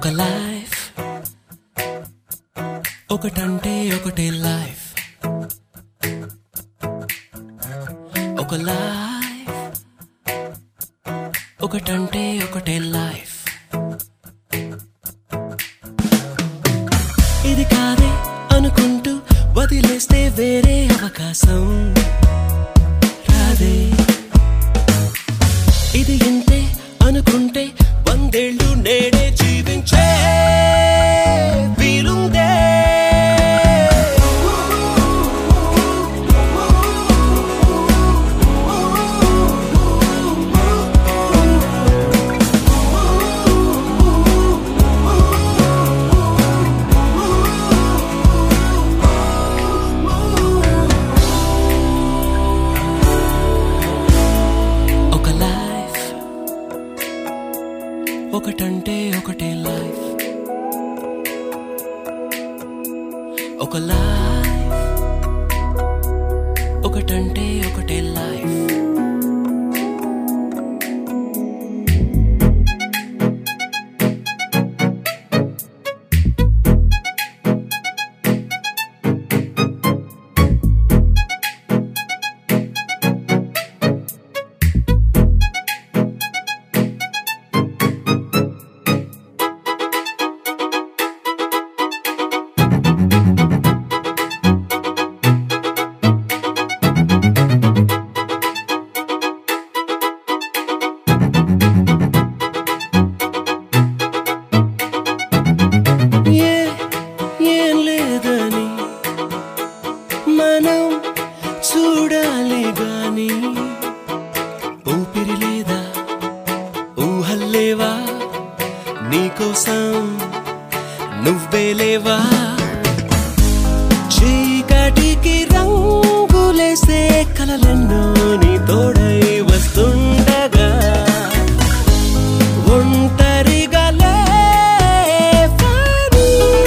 ఒక లైఫ్ ఒకటంటే ఒకటే లైఫ్ ఒక లైఫ్ ఒకటంటే ఒకటే లైఫ్ ఇది కాదే అనుకుంటూ వదిలేస్తే వేరే అవకాశం రాదే ఇది ఇంతే అనుకుంటే వందేళ్ళు నేడే జీవించే వీలుందే ఒక లైఫ్ ఒకటంటే ఒకటే లైఫ్ ఒక లైఫ్ ఒకటంటే ఒకటే లైఫ్ ఏ ఏం లేదని మనం చూడాలి గాని ఊపిరి లేదా ఊహల్లేవా నీకోసం నువ్వే లేవా చీకటికి రంగులేసే కలలెన్నో నీ తోడై వస్తుండగా ఒంటరిగా లేవని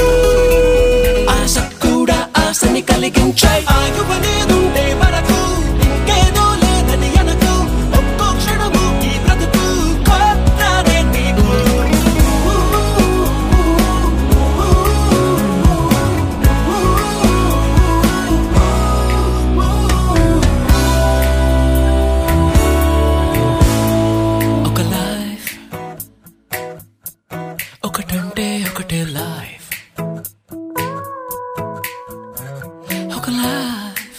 ఆశ కూడా ఆశని కలిగించాయి ఆగువనేదుండే వరకు ఇంకేదో లేదని అనకు ఒక్కో క్షణము ఈ బ్రతుకు కొత్తదే నీకు ఒక లైఫ్ ఒకటంటే ఒకటే లైఫ్ ఒక లైఫ్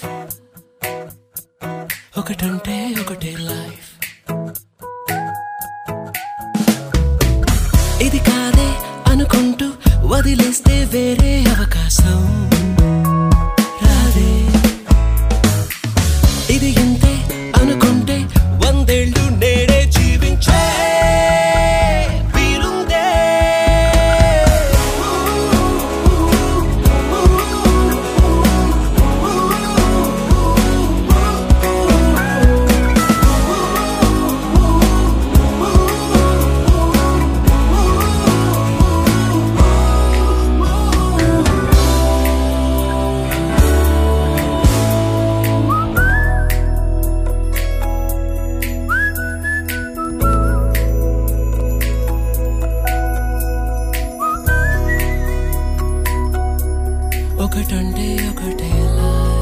ఒకటంటే ఒకటే లైఫ్ ఇది కాదే అనుకుంటూ వదిలేస్తే వేరే అవకాశం రాదే ఇది ఇంతే అనుకుంటే వందేళ్ళు నేడే జీవించే వీలుందే ఒకటంటే ఒకటే లైఫ్